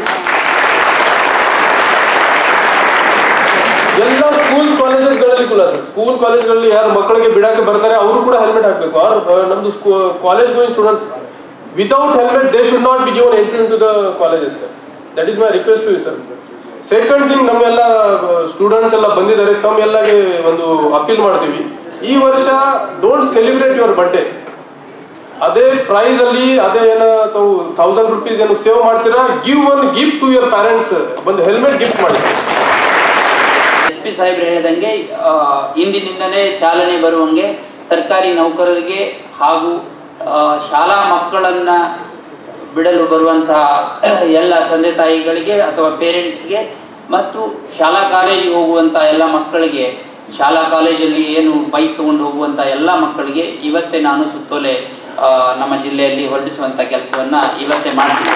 ಎಲ್ಲ ಸ್ಕೂಲ್ ಕಾಲೇಜಸ್ಗಳಲ್ಲಿ ಕೂಡ ಸರ್ ಸ್ಕೂಲ್ ಕಾಲೇಜ್ಗಳಲ್ಲಿ ಯಾರು ಮಕ್ಕಳಿಗೆ ಬಿಡಕ್ಕೆ ಬರ್ತಾರೆ ಅವರು ಕೂಡ ಹೆಲ್ಮೆಟ್ ಹಾಕಬೇಕು ಆರ್ ನಮ್ದು college going students without helmet they should not be given entry in to the colleges sir that is my request to you sir second thing ನಮ್ಮೆಲ್ಲ ಸ್ಟೂಡೆಂಟ್ಸ್ ಎಲ್ಲ ಬಂದಿದ್ದಾರೆ ತಮ್ಮೆಲ್ಲಗೆ ಒಂದು ಅಪೀಲ್ ಮಾಡ್ತೀವಿ ಈ ವರ್ಷ ಡೋಂಟ್ ಸೆಲಿಬ್ರೇಟ್ ಯುವರ್ ಬರ್ಡೇ ಅದೇ price ಅಲ್ಲಿ ಅದೇ ಏನೋ ತಾವು ಥೌಸಂಡ್ ರುಪೀಸ್ ಏನು ಸೇವ್ ಮಾಡ್ತೀರಾ give one gift to your parents ಒಂದು ಹೆಲ್ಮೆಟ್ ಗಿಫ್ಟ್ ಮಾಡಿ ಎಸ್ ಪಿ ಸಾಹೇಬ್ರು ಹೇಳಿದಂಗೆ ಆ, ಇಂದಿನಿಂದಲೇ ಚಾಲನೆ ಬರುವಂಗೆ ಸರ್ಕಾರಿ ನೌಕರರಿಗೆ ಹಾಗೂ ಆ, ಶಾಲಾ ಮಕ್ಕಳನ್ನ ಬಿಡಲು ಬರುವಂತಹ ಎಲ್ಲ ತಂದೆ ತಾಯಿಗಳಿಗೆ ಅಥವಾ ಪೇರೆಂಟ್ಸ್ಗೆ ಮತ್ತು ಶಾಲಾ ಕಾಲೇಜಿಗೆ ಹೋಗುವಂಥ ಎಲ್ಲ ಮಕ್ಕಳಿಗೆ ಶಾಲಾ ಕಾಲೇಜಲ್ಲಿ ಏನು ಬೈಕ್ ತಗೊಂಡು ಹೋಗುವಂಥ ಎಲ್ಲ ಮಕ್ಕಳಿಗೆ ಇವತ್ತೇ ನಾನು ಸುತ್ತೋಲೆ ಆ, ನಮ್ಮ ಜಿಲ್ಲೆಯಲ್ಲಿ ಹೊರಡಿಸುವಂಥ ಕೆಲಸವನ್ನು ಇವತ್ತೇ ಮಾಡ್ತೀನಿ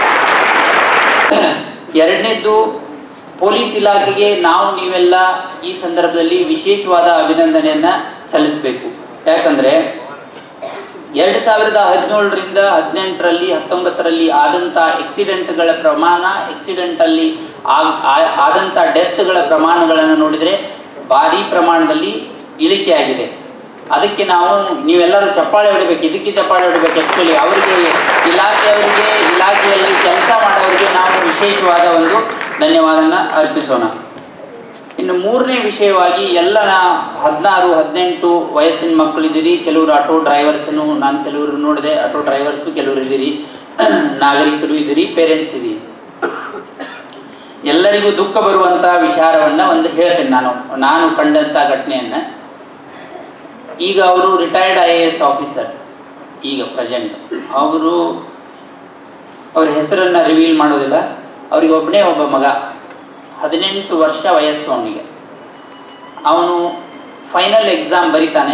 ಎರಡನೇದ್ದು ಪೊಲೀಸ್ ಇಲಾಖೆಗೆ ನಾವು ನೀವೆಲ್ಲ ಈ ಸಂದರ್ಭದಲ್ಲಿ ವಿಶೇಷವಾದ ಅಭಿನಂದನೆಯನ್ನ ಸಲ್ಲಿಸಬೇಕು ಯಾಕಂದ್ರೆ ಎರಡು ಸಾವಿರದ ಹದಿನೇಳರಿಂದ ಹದಿನೆಂಟರಲ್ಲಿ ಹತ್ತೊಂಬತ್ತರಲ್ಲಿ ಆದಂಥ ಎಕ್ಸಿಡೆಂಟ್ಗಳ ಪ್ರಮಾಣ ಎಕ್ಸಿಡೆಂಟಲ್ಲಿ ಆದಂಥ ಡೆತ್ಗಳ ಪ್ರಮಾಣಗಳನ್ನು ನೋಡಿದರೆ ಭಾರಿ ಪ್ರಮಾಣದಲ್ಲಿ ಇಳಿಕೆ ಆಗಿದೆ ಅದಕ್ಕೆ ನಾವು ನೀವೆಲ್ಲರೂ ಚಪ್ಪಾಳೆ ಹೊಡಿಬೇಕು ಇದಕ್ಕೆ ಚಪ್ಪಾಳೆ ಹೊಡಿಬೇಕು ಆ್ಯಕ್ಚುಲಿ ಅವರಿಗೆ ಇಲಾಖೆಯವರಿಗೆ ಇಲಾಖೆಯಲ್ಲಿ ಕೆಲಸ ಮಾಡೋರಿಗೆ ನಾವು ವಿಶೇಷವಾದ ಒಂದು ಧನ್ಯವಾದನ ಅರ್ಪಿಸೋಣ ಇನ್ನು ಮೂರನೇ ವಿಷಯವಾಗಿ ಎಲ್ಲ ನಾ ಹದಿನಾರು ಹದಿನೆಂಟು ವಯಸ್ಸಿನ ಮಕ್ಕಳಿದ್ದೀರಿ ಕೆಲವರು ಆಟೋ ಡ್ರೈವರ್ಸನ್ನು ನಾನು ಕೆಲವರು ನೋಡಿದೆ ಆಟೋ ಡ್ರೈವರ್ಸು ಕೆಲವರು ಇದ್ದೀರಿ ನಾಗರಿಕರು ಇದ್ದೀರಿ ಪೇರೆಂಟ್ಸ್ ಇದ್ದೀರಿ ಎಲ್ಲರಿಗೂ ದುಃಖ ಬರುವಂಥ ವಿಚಾರವನ್ನು ಒಂದು ಹೇಳ್ತೇನೆ ನಾನು ನಾನು ಕಂಡಂಥ ಘಟನೆಯನ್ನು ಈಗ ಅವರು retired I A S officer ಈಗ ಪ್ರೆಸೆಂಟ್ ಅವರು ಅವ್ರ ಹೆಸರನ್ನು ರಿವೀಲ್ ಮಾಡೋದಿಲ್ಲ ಅವ್ರಿಗೆ ಒಬ್ಬನೇ ಒಬ್ಬ ಮಗ ಹದಿನೆಂಟು ವರ್ಷ ವಯಸ್ಸು ಅವನಿಗೆ ಅವನು ಫೈನಲ್ ಎಕ್ಸಾಮ್ ಬರಿತಾನೆ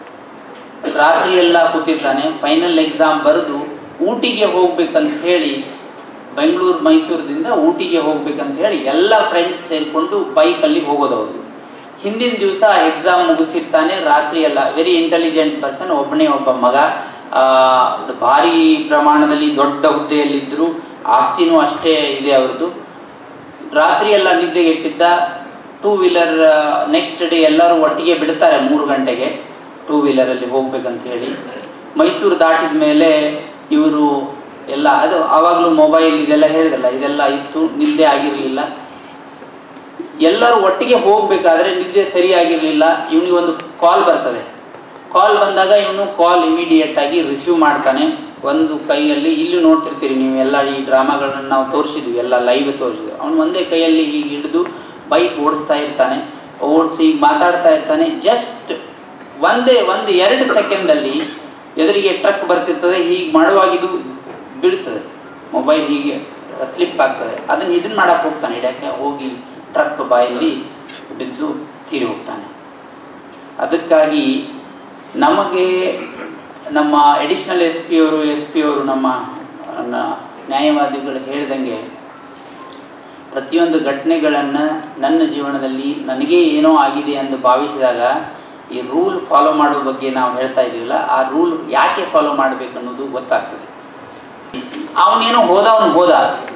ರಾತ್ರಿ ಎಲ್ಲ ಕೂತಿರ್ತಾನೆ ಫೈನಲ್ ಎಕ್ಸಾಮ್ ಬರೆದು ಊಟಿಗೆ ಹೋಗ್ಬೇಕಂತ ಹೇಳಿ ಬೆಂಗಳೂರು ಮೈಸೂರದಿಂದ ಊಟಿಗೆ ಹೋಗ್ಬೇಕಂತ ಹೇಳಿ ಎಲ್ಲ ಫ್ರೆಂಡ್ಸ್ ಸೇರಿಕೊಂಡು ಬೈಕಲ್ಲಿ ಹೋಗೋದವರು ಹಿಂದಿನ ದಿವಸ ಎಕ್ಸಾಮ್ ಮುಗಿಸಿರ್ತಾನೆ ರಾತ್ರಿ ಎಲ್ಲ ವೆರಿ ಇಂಟೆಲಿಜೆಂಟ್ ಪರ್ಸನ್ ಒಬ್ಬನೇ ಒಬ್ಬ ಮಗ ಆ, ಭಾರಿ ಪ್ರಮಾಣದಲ್ಲಿ ದೊಡ್ಡ ಹುದ್ದೆಯಲ್ಲಿದ್ದರು ಆಸ್ತಿನೂ ಅಷ್ಟೇ ಇದೆ ಅವ್ರದ್ದು ರಾತ್ರಿ ಎಲ್ಲ ನಿದ್ದೆಗೆ ಇಟ್ಟಿದ್ದ ಟೂ ವೀಲರ್ ನೆಕ್ಸ್ಟ್ ಡೇ ಎಲ್ಲರೂ ಒಟ್ಟಿಗೆ ಬಿಡ್ತಾರೆ ಮೂರು ಗಂಟೆಗೆ ಟೂ ವೀಲರಲ್ಲಿ ಹೋಗ್ಬೇಕಂತ ಹೇಳಿ ಮೈಸೂರು ದಾಟಿದ ಮೇಲೆ ಇವರು ಎಲ್ಲ ಅದು ಆವಾಗಲೂ ಮೊಬೈಲ್ ಇದೆಲ್ಲ ಹೇಳಿದಲ್ಲ ಇದೆಲ್ಲ ಇತ್ತು ನಿದ್ದೆ ಆಗಿರಲಿಲ್ಲ ಎಲ್ಲರೂ ಒಟ್ಟಿಗೆ ಹೋಗಬೇಕಾದ್ರೆ ನಿದ್ದೆ ಸರಿಯಾಗಿರಲಿಲ್ಲ ಇವನಿಗೆ ಒಂದು ಕಾಲ್ ಬರ್ತದೆ ಕಾಲ್ ಬಂದಾಗ ಇವನು ಕಾಲ್ ಇಮಿಡಿಯೇಟ್ ಆಗಿ ರಿಸೀವ್ ಮಾಡ್ತಾನೆ ಒಂದು ಕೈಯಲ್ಲಿ ಇಲ್ಲಿ ನೋಡ್ತಿರ್ತೀರಿ ನೀವು ಎಲ್ಲ ಈ ಡ್ರಾಮಾಗಳನ್ನು ನಾವು ತೋರಿಸಿದ್ವಿ ಎಲ್ಲ ಲೈವ್ ತೋರಿಸಿದ್ವಿ ಅವನು ಒಂದೇ ಕೈಯಲ್ಲಿ ಹೀಗೆ ಹಿಡಿದು ಬೈಕ್ ಓಡಿಸ್ತಾ ಇರ್ತಾನೆ ಓಡಿಸಿ ಈಗ ಮಾತಾಡ್ತಾ ಇರ್ತಾನೆ ಜಸ್ಟ್ ಒಂದೇ ಒಂದು ಎರಡು ಸೆಕೆಂಡಲ್ಲಿ ಎದುರಿಗೆ ಟ್ರಕ್ ಬರ್ತಿರ್ತದೆ ಹೀಗೆ ಮಾಡುವಾಗ ಇದು ಬೀಳ್ತದೆ ಮೊಬೈಲ್ ಹೀಗೆ ಸ್ಲಿಪ್ ಆಗ್ತದೆ ಅದನ್ನು ಇದನ್ನ ಮಾಡಕ್ಕೆ ಹೋಗ್ತಾನೆ ಹಿಡಿಯೋಕ್ಕೆ ಹೋಗಿ ಟ್ರಕ್ ಬಾಯಲ್ಲಿ ಬಿದ್ದು ತೀರಿ ಹೋಗ್ತಾನೆ ಅದಕ್ಕಾಗಿ ನಮಗೆ ನಮ್ಮ ಎಡಿಷನಲ್ ಎಸ್ ಪಿ ಅವರು ಎಸ್ ಪಿ ಅವರು ನಮ್ಮ ನ- ನ್ಯಾಯವಾದಿಗಳು ಹೇಳ್ದಂಗೆ ಪ್ರತಿಯೊಂದು ಘಟನೆಗಳನ್ನು ನನ್ನ ಜೀವನದಲ್ಲಿ ನನಗೇ ಏನೋ ಆಗಿದೆ ಎಂದು ಭಾವಿಸಿದಾಗ ಈ ರೂಲ್ ಫಾಲೋ ಮಾಡೋ ಬಗ್ಗೆ ನಾವು ಹೇಳ್ತಾ ಇದ್ದೀವಲ್ಲ ಆ ರೂಲ್ ಯಾಕೆ ಫಾಲೋ ಮಾಡಬೇಕು ಅನ್ನೋದು ಗೊತ್ತಾಗ್ತದೆ ಅವನೇನೋ ಹೋದ ಅವನು ಹೋದ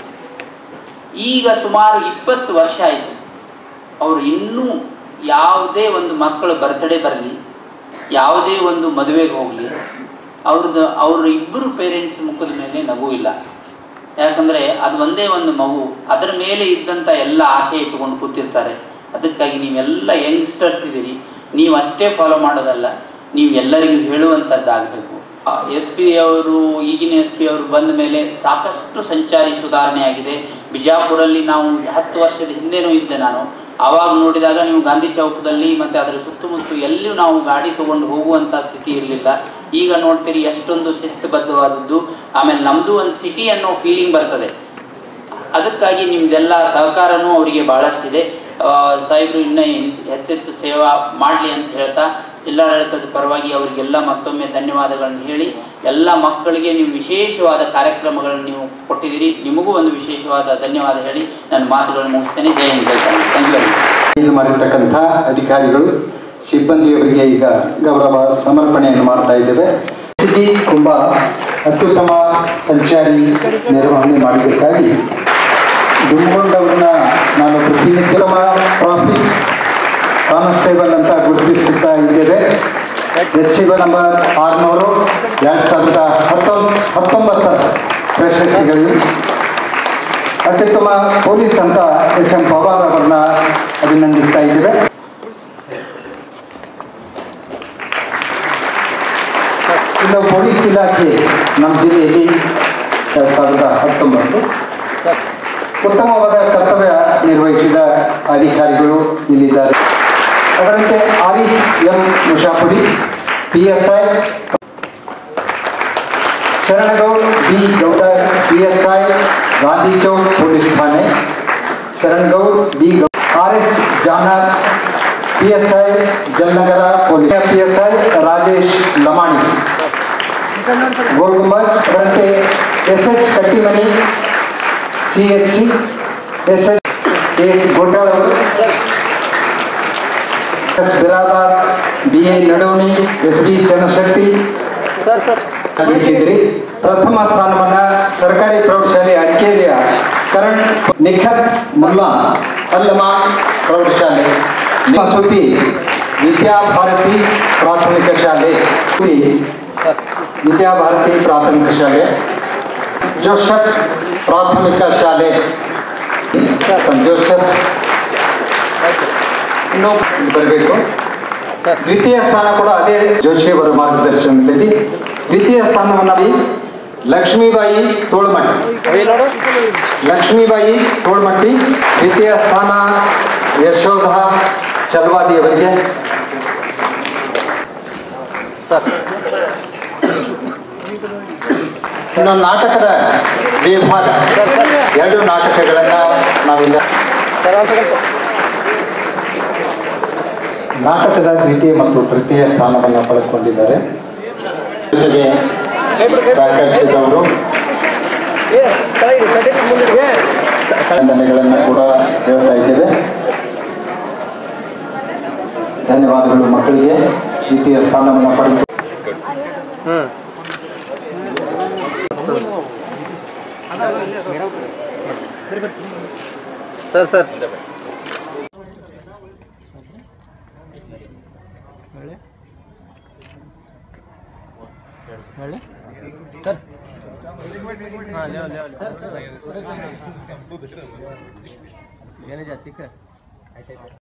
ಈಗ ಸುಮಾರು ಇಪ್ಪತ್ತು ವರ್ಷ ಆಯಿತು ಅವರು ಇನ್ನೂ ಯಾವುದೇ ಒಂದು ಮಕ್ಕಳ ಬರ್ತ್ಡೇ ಬರಲಿ ಯಾವುದೇ ಒಂದು ಮದುವೆಗೆ ಹೋಗಲಿ ಅವ್ರದ್ದು ಅವ್ರ ಇಬ್ಬರು ಪೇರೆಂಟ್ಸ್ ಮುಖದ ಮೇಲೆ ನಗು ಇಲ್ಲ ಯಾಕಂದರೆ ಅದು ಒಂದೇ ಒಂದು ಮಗು ಅದರ ಮೇಲೆ ಇದ್ದಂಥ ಎಲ್ಲ ಆಶೆ ಇಟ್ಟುಕೊಂಡು ಕೂತಿರ್ತಾರೆ ಅದಕ್ಕಾಗಿ ನೀವೆಲ್ಲ ಯಂಗ್ಸ್ಟರ್ಸ್ ಇದ್ದೀರಿ ನೀವು ಅಷ್ಟೇ ಫಾಲೋ ಮಾಡೋದಲ್ಲ ನೀವು ಎಲ್ಲರಿಗೂ ಹೇಳುವಂಥದ್ದಾಗಬೇಕು ಎಸ್ ಪಿ ಅವರು ಈಗಿನ ಎಸ್ ಪಿ ಅವರು ಬಂದ ಮೇಲೆ ಸಾಕಷ್ಟು ಸಂಚಾರಿ ಸುಧಾರಣೆ ಆಗಿದೆ ಬಿಜಾಪುರಲ್ಲಿ ನಾವು ಹತ್ತು ವರ್ಷದ ಹಿಂದೆನೂ ಇದ್ದೆ ನಾನು ಆವಾಗ ನೋಡಿದಾಗ ನೀವು ಗಾಂಧಿ ಚೌಕದಲ್ಲಿ ಮತ್ತು ಅದರ ಸುತ್ತಮುತ್ತ ಎಲ್ಲಿಯೂ ನಾವು ಗಾಡಿ ತಗೊಂಡು ಹೋಗುವಂಥ ಸ್ಥಿತಿ ಇರಲಿಲ್ಲ ಈಗ ನೋಡ್ತೀರಿ ಎಷ್ಟೊಂದು ಶಿಸ್ತುಬದ್ಧವಾದದ್ದು ಆಮೇಲೆ ನಮ್ಮದು ಒಂದು ಸಿಟಿ ಅನ್ನೋ ಫೀಲಿಂಗ್ ಬರ್ತದೆ ಅದಕ್ಕಾಗಿ ನಿಮ್ಮದೆಲ್ಲ ಸಹಕಾರನೂ ಅವರಿಗೆ ಭಾಳಷ್ಟಿದೆ ಆ, ಸಾಹೇಬರು ಇನ್ನೂ ಹೆಚ್ಚೆಚ್ಚು ಸೇವಾ ಮಾಡಲಿ ಅಂತ ಹೇಳ್ತಾ ಜಿಲ್ಲಾಡಳಿತದ ಪರವಾಗಿ ಅವರಿಗೆಲ್ಲ ಮತ್ತೊಮ್ಮೆ ಧನ್ಯವಾದಗಳನ್ನು ಹೇಳಿ ಎಲ್ಲ ಮಕ್ಕಳಿಗೆ ನೀವು ವಿಶೇಷವಾದ ಕಾರ್ಯಕ್ರಮಗಳನ್ನು ನೀವು ಕೊಟ್ಟಿದ್ದೀರಿ ನಿಮಗೂ ಒಂದು ವಿಶೇಷವಾದ ಧನ್ಯವಾದ ಹೇಳಿ ನನ್ನ ಮಾತುಗಳನ್ನು ಮುಗಿಸ್ತೇನೆ ಜೈ ಹಿಂದ್ ಜೈ ಕನ್ನಡ ಥ್ಯಾಂಕ್ ಯು ಇದು ಮಾಡಿರ್ತಕ್ಕಂಥ ಅಧಿಕಾರಿಗಳು ಸಿಬ್ಬಂದಿಯವರಿಗೆ ಈಗ ಗೌರವ ಸಮರ್ಪಣೆಯನ್ನು ಮಾಡ್ತಾ ಇದ್ದೇವೆ ಸ್ಥಿತಿ ತುಂಬ ಅತ್ಯುತ್ತಮ ಸಂಚಾರಿ ನಿರ್ವಹಣೆ ಮಾಡಿದ್ದಕ್ಕಾಗಿ ದುಮ್ಗೊಂಡವ್ರನ್ನ ನಾನು ಪ್ರತಿನಿತ್ಯ ಟ್ರಾಫಿಕ್ ಕಾನ್ಸ್ಟೇಬಲ್ ಅಂತ ಗುರುತಿಸುತ್ತಾ ಇದ್ದೇವೆ ಎಚ್ ಸಿ ನಂಬರ್ ಆರುನೂರು ಎರಡು ಸಾವಿರದ ಹತ್ತೊಂಬ ಹತ್ತೊಂಬತ್ತರ ಪ್ರಶಸ್ತಿಗಳು ಅತ್ಯುತ್ತಮ ಪೊಲೀಸ್ ಅಂತ ಎಸ್ ಎಂ ಪವಾರ್ ಅವರನ್ನ ಅಭಿನಂದಿಸ್ತಾ ಇದ್ದೇವೆ ಇನ್ನು ಪೊಲೀಸ್ ಇಲಾಖೆ ನಮ್ಮ ಜಿಲ್ಲೆಯಲ್ಲಿ ಎರಡು ಸಾವಿರದ ಹತ್ತೊಂಬತ್ತು ಉತ್ತಮವಾದ ಕರ್ತವ್ಯ ನಿರ್ವಹಿಸಿದ ಅಧಿಕಾರಿಗಳು ಇಲ್ಲಿದ್ದಾರೆ ಅದರಂತೆ Arif M Mushapuri P S I Sharanagoud B Gowda P S I Gandhi Chowk police ಠಾಣೆ Sharanagoud B R S Janar P S I Jalanagar police P S I Rajesh Lamani Gol Gumbaz ಅದರಂತೆ S H Kattimani C H C S H K S Gotal ಅವರು S Biradar B A Nadavani S B Chandrashetti ಗಳಿಸಿದ್ರಿ ಪ್ರಥಮ ಸ್ಥಾನವನ್ನ ಸರ್ಕಾರಿ ಪ್ರೌಢಶಾಲೆ ಅರ್ಕೇರಿಯ ಕರಣ್ ನಿಖತ್ ಮುಲ್ಲಾ ಅಲ್ಲಮಾ ಪ್ರೌಢಶಾಲೆ ಮಸೂತಿ ವಿದ್ಯಾಭಾರತಿ ಪ್ರಾಥಮಿಕ ಶಾಲೆ ಪುರಿ ವಿದ್ಯಾಭಾರತಿ ಪ್ರಾಥಮಿಕ ಶಾಲೆ ಜೋಸಫ್ ಪ್ರಾಥಮಿಕ ಶಾಲೆ ಜೋಸಫ್ ಇನ್ನು ಬರಬೇಕು ದ್ವಿತೀಯ ಸ್ಥಾನ ಕೂಡ ಅದೇ ಜೋಶಿ ಅವರ ಮಾರ್ಗದರ್ಶನದಲ್ಲಿ ದ್ವಿತೀಯ ಸ್ಥಾನವನ್ನು ಲಕ್ಷ್ಮೀಬಾಯಿ ತೋಳ್ಮಟ್ಟಿ ಲಕ್ಷ್ಮೀಬಾಯಿ ತೋಳ್ಮಟ್ಟಿ ದ್ವಿತೀಯ ಸ್ಥಾನ ಯಶೋಧ ಚಲ್ವಾದಿ ಅವರಿಗೆ ಇನ್ನು ನಾಟಕದ ವಿಭಾಗ ಎರಡು ನಾಟಕಗಳನ್ನು ನಾವಿಲ್ಲ ನಾಟಕದ ದ್ವಿತೀಯ ಮತ್ತು ತೃತೀಯ ಸ್ಥಾನವನ್ನು ಪಡೆದುಕೊಂಡಿದ್ದಾರೆ ಜೊತೆಗೆ ಸಹಕರಿಸಿದವರು ವಂದನೆಗಳನ್ನು ಕೂಡ ಹೇಳ್ತಾ ಇದ್ದೇವೆ ಧನ್ಯವಾದಗಳು ಮಕ್ಕಳಿಗೆ ದ್ವಿತೀಯ ಸ್ಥಾನವನ್ನು ಪಡೆದು ಸರ್ ಸರ್ ಸರ್ ಏನೇ ಜಾಸ್ತಿ